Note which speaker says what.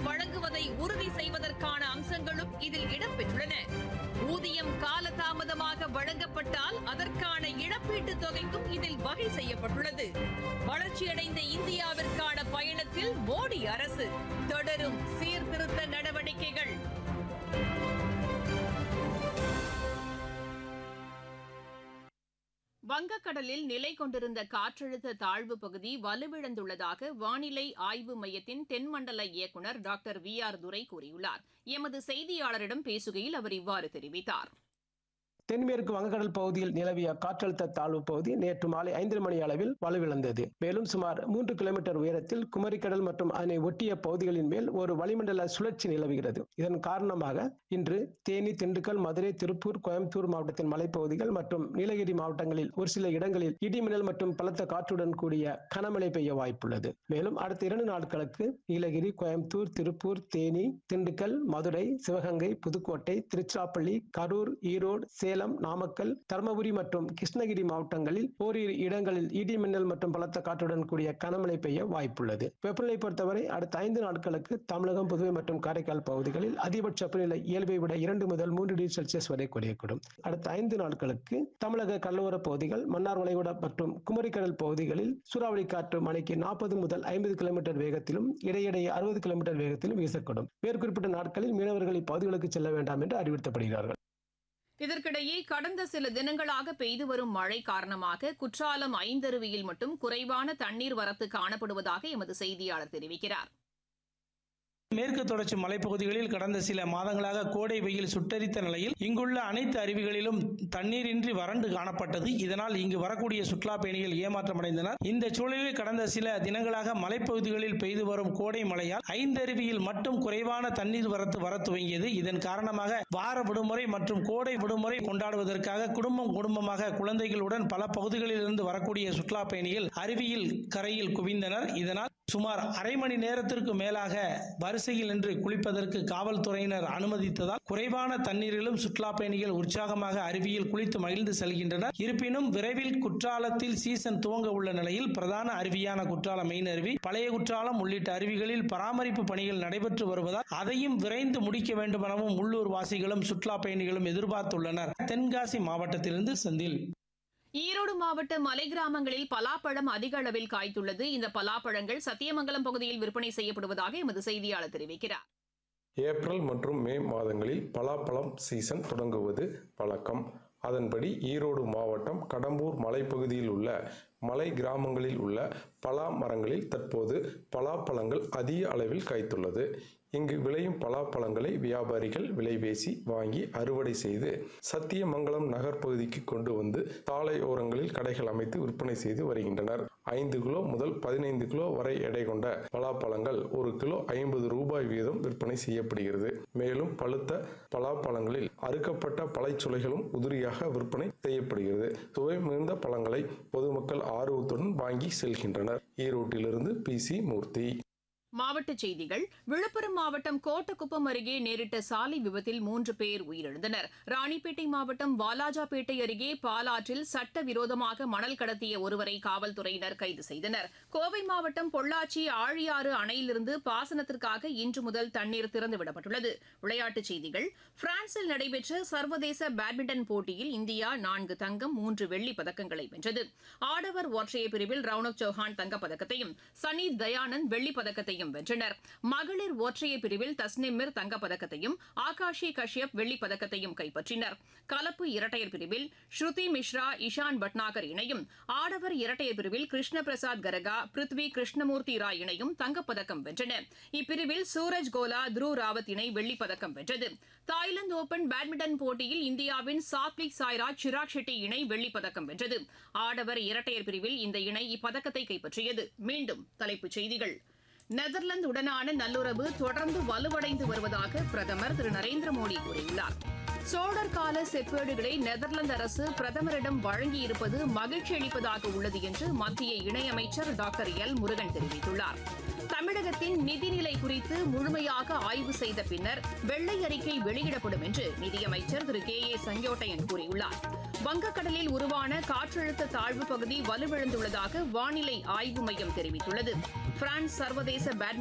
Speaker 1: வழங்குவதை உறுதி செய்வதற்கான அம்சங்களும் இதில் இடம்பெற்றுள்ளன ஊதியம் காலதாமதமாக வழங்கப்பட்டால் அதற்கான இழப்பீட்டுத் தொகைக்கும் இதில் வகை செய்யப்பட்டுள்ளது வளர்ச்சியடைந்த இந்தியாவிற்கான பயணத்தில் மோடி அரசு தொடரும் சீர்திருத்த நடவடிக்கைகள் வங்கக்கடலில் நிலை கொண்டிருந்த காற்றழுத்த தாழ்வு பகுதி வலுவிழந்துள்ளதாக வானிலை ஆய்வு மையத்தின் தென்மண்டல இயக்குநர் டாக்டர் வி ஆர் துரை கூறியுள்ளார் எமது செய்தியாளரிடம் பேசுகையில் அவர் இவ்வாறு தெரிவித்தார்
Speaker 2: தென்மேற்கு வங்கக்கடல் பகுதியில் நிலவிய காற்றழுத்த தாழ்வு பகுதி நேற்று மாலை ஐந்து மணி அளவில் வலுவிழந்தது மேலும் சுமார் மூன்று கிலோமீட்டர் உயரத்தில் குமரிக்கடல் மற்றும் அதனை ஒட்டிய பகுதிகளின் மேல் ஒரு வளிமண்டல சுழற்சி நிலவுகிறது இதன் காரணமாக இன்று தேனி திண்டுக்கல் மதுரை திருப்பூர் கோயம்புத்தூர் மாவட்டத்தின் மலைப்பகுதிகள் மற்றும் நீலகிரி மாவட்டங்களில் ஒரு சில இடங்களில் இடிமின்னல் மற்றும் பலத்த காற்றுடன் கூடிய கனமழை பெய்ய வாய்ப்புள்ளது மேலும் அடுத்த இரண்டு நாட்களுக்கு நீலகிரி கோயம்புத்தூர் திருப்பூர் தேனி திண்டுக்கல் மதுரை சிவகங்கை புதுக்கோட்டை திருச்சிராப்பள்ளி கரூர் ஈரோடு சேலம் நாமக்கல் தருமபுரி மற்றும் கிருஷ்ணகிரி மாவட்டங்களில் ஓரிரு இடங்களில் இடி மின்னல் மற்றும் பலத்த காற்றுடன் கூடிய கனமழை பெய்ய வாய்ப்புள்ளது வெப்பநிலை பொறுத்தவரை அடுத்த ஐந்து நாட்களுக்கு தமிழகம் புதுவை மற்றும் காரைக்கால் பகுதிகளில் அதிகபட்ச வெப்பநிலை இயல்பை விட இரண்டு முதல் மூன்று டிகிரி செல்சியஸ் வரை குறையக்கூடும் அடுத்த ஐந்து நாட்களுக்கு தமிழக கடலோர பகுதிகள் மன்னார் வளைகுடா மற்றும் குமரிக்கடல் பகுதிகளில் சூறாவளி காற்று மணிக்கு நாற்பது முதல் ஐம்பது கிலோமீட்டர் வேகத்திலும் இடையிடையே அறுபது கிலோமீட்டர் வேகத்திலும் வீசக்கூடும் மேற்குறிப்பிட்ட நாட்களில் மீனவர்கள் இப்பகுதிகளுக்கு செல்ல வேண்டாம் என்று அறிவுறுத்தப்படுகிறார்கள்
Speaker 1: இதற்கிடையே கடந்த சில தினங்களாக பெய்து வரும் மழை காரணமாக குற்றாலம் ஐந்தருவியில் மட்டும் குறைவான தண்ணீர் வரத்து காணப்படுவதாக எமது செய்தியாளர் தெரிவிக்கிறார்
Speaker 3: மேற்கு தொடர்ச்சி மலைப்பகுதிகளில் கடந்த சில மாதங்களாக கோடை வெயில் சுட்டரித்த நிலையில் இங்குள்ள அனைத்து அருவிகளிலும் தண்ணீரின்றி வறண்டு காணப்பட்டது இதனால் இங்கு வரக்கூடிய சுற்றுலா பயணிகள் ஏமாற்றமடைந்தனர் இந்த சூழலில் கடந்த சில தினங்களாக மலைப்பகுதிகளில் பெய்து வரும் கோடை மழையால் ஐந்தருவியில் மட்டும் குறைவான தண்ணீர் வரத்து வர துவங்கியது இதன் காரணமாக வார விடுமுறை மற்றும் கோடை விடுமுறை கொண்டாடுவதற்காக குடும்பம் குடும்பமாக குழந்தைகளுடன் பல பகுதிகளிலிருந்து வரக்கூடிய சுற்றுலா பயணிகள் அருவியில் கரையில் குவிந்தனர் இதனால் சுமார் அரை மணி நேரத்திற்கு மேலாக வரிசையில் நின்று குளிப்பதற்கு காவல்துறையினர் அனுமதித்ததால் குறைவான தண்ணீரிலும் சுற்றுலா பயணிகள் உற்சாகமாக அருவியில் குளித்து மகிழ்ந்து செல்கின்றனர் இருப்பினும் விரைவில் குற்றாலத்தில் சீசன் துவங்க உள்ள நிலையில் பிரதான அருவியான குற்றாலம் மெயின் அருவி பழைய குற்றாலம் உள்ளிட்ட அருவிகளில் பராமரிப்பு பணிகள் நடைபெற்று வருவதால் அதையும் விரைந்து முடிக்க வேண்டுமெனவும் உள்ளூர் வாசிகளும் சுற்றுலா பயணிகளும் எதிர்பார்த்துள்ளனர் தென்காசி மாவட்டத்திலிருந்து செந்தில்
Speaker 1: ஈரோடு மாவட்ட மலை கிராமங்களில் பலாப்பழம் அதிக அளவில் காய்த்துள்ளது இந்த பலாப்பழங்கள் சத்தியமங்கலம் பகுதியில் விற்பனை செய்யப்படுவதாக எமது செய்தியாளர் தெரிவிக்கிறார்
Speaker 4: ஏப்ரல் மற்றும் மே மாதங்களில் பலாப்பழம் சீசன் தொடங்குவது வழக்கம் அதன்படி ஈரோடு மாவட்டம் கடம்பூர் மலைப்பகுதியில் உள்ள மலை கிராமங்களில் உள்ள பலா மரங்களில் தற்போது பலாப்பழங்கள் அதிக அளவில் காய்த்துள்ளது இங்கு விளையும் பலாப்பழங்களை வியாபாரிகள் விலை பேசி வாங்கி அறுவடை செய்து சத்தியமங்கலம் நகர்ப்பகுதிக்கு கொண்டு வந்து சாலை ஓரங்களில் கடைகள் அமைத்து விற்பனை செய்து வருகின்றனர் ஐந்து கிலோ முதல் பதினைந்து கிலோ வரை எடை கொண்ட பலாப்பழங்கள் ஒரு கிலோ ஐம்பது ரூபாய் வீதம் விற்பனை செய்யப்படுகிறது மேலும் பழுத்த பலாப்பழங்களில் அறுக்கப்பட்ட பழைச்சுளைகளும் உதிரியாக விற்பனை செய்யப்படுகிறது சுவை மிகுந்த பழங்களை பொதுமக்கள் ஆர்வத்துடன் வாங்கி செல்கின்றனர் ஈரோட்டிலிருந்து பி சி மூர்த்தி
Speaker 1: மாவட்டச் செய்திகள் விழுப்புரம் மாவட்டம் கோட்டக்குப்பம் அருகே நேரிட்ட சாலை விபத்தில் மூன்று பேர் உயிரிழந்தனர் ராணிப்பேட்டை மாவட்டம் வாலாஜாபேட்டை அருகே பாலாற்றில் சட்டவிரோதமாக மணல் கடத்திய ஒருவரை காவல்துறையினர் கைது செய்தனர் கோவை மாவட்டம் பொள்ளாச்சி ஆழியாறு அணையிலிருந்து பாசனத்திற்காக இன்று முதல் தண்ணீர் திறந்துவிடப்பட்டுள்ளது விளையாட்டுச் செய்திகள் பிரான்சில் நடைபெற்ற சர்வதேச பேட்மிண்டன் போட்டியில் இந்தியா நான்கு தங்கம் மூன்று வெள்ளிப் பதக்கங்களை வென்றது ஆடவர் ஒற்றையர் பிரிவில் ரவுனக் சௌஹான் தங்கப்பதக்கத்தையும் சனி தயானந்த் வெள்ளிப் பதக்கத்தையும் வென்றனர் மகளிர் ஒற்றையர் பிரிவில் தஸ்னிமிர் தங்கப்பதக்கத்தையும் ஆகாஷி கஷ்யப் வெள்ளிப் பதக்கத்தையும் கைப்பற்றினர் கலப்பு இரட்டையர் பிரிவில் ஸ்ருதி மிஸ்ரா இஷான் பட்னாகர் இணையும் ஆடவர் இரட்டையர் பிரிவில் கிருஷ்ண பிரசாத் கரகா பிருத்வி கிருஷ்ணமூர்த்தி ராய் இணையும் தங்கப்பதக்கம் வென்றன இப்பிரிவில் சூரஜ் கோலா த்ருவ் ராவத் இணை வெள்ளிப் பதக்கம் வென்றது தாய்லாந்து ஓபன் பேட்மிண்டன் போட்டியில் இந்தியாவின் சாத்விக் சாய்ராஜ் சிராக் ஷெட்டி இணை வெள்ளிப் பதக்கம் வென்றது ஆடவர் இரட்டையர் பிரிவில் இந்த இணை இப்பதக்கத்தை கைப்பற்றியது மீண்டும் தலைப்புச் செய்திகள் நெதர்லாந்து உடனான நல்லுறவு தொடர்ந்து வலுவடைந்து வருவதாக பிரதமர் திரு நரேந்திர மோடி கூறியுள்ளார் சோழர் கால செப்பேடுகளை நெதர்லாந்து அரசு பிரதமரிடம் வழங்கியிருப்பது மகிழ்ச்சி அளிப்பதாக உள்ளது என்று மத்திய இணையமைச்சர் டாக்டர் எல் முருகன் தெரிவித்துள்ளார் தமிழகத்தின் நிதிநிலை குறித்து முழுமையாக ஆய்வு செய்த பின்னர் வெள்ளை அறிக்கை வெளியிடப்படும் என்று நிதியமைச்சர் திரு கே ஏ செங்கோட்டையன் கூறியுள்ளார் வங்கக்கடலில் உருவான காற்றழுத்த தாழ்வு பகுதி வலுவிழந்துள்ளதாக வானிலை ஆய்வு மையம் தெரிவித்துள்ளது பிரான்ஸ் சர்வதேச பேட்மிண்டன்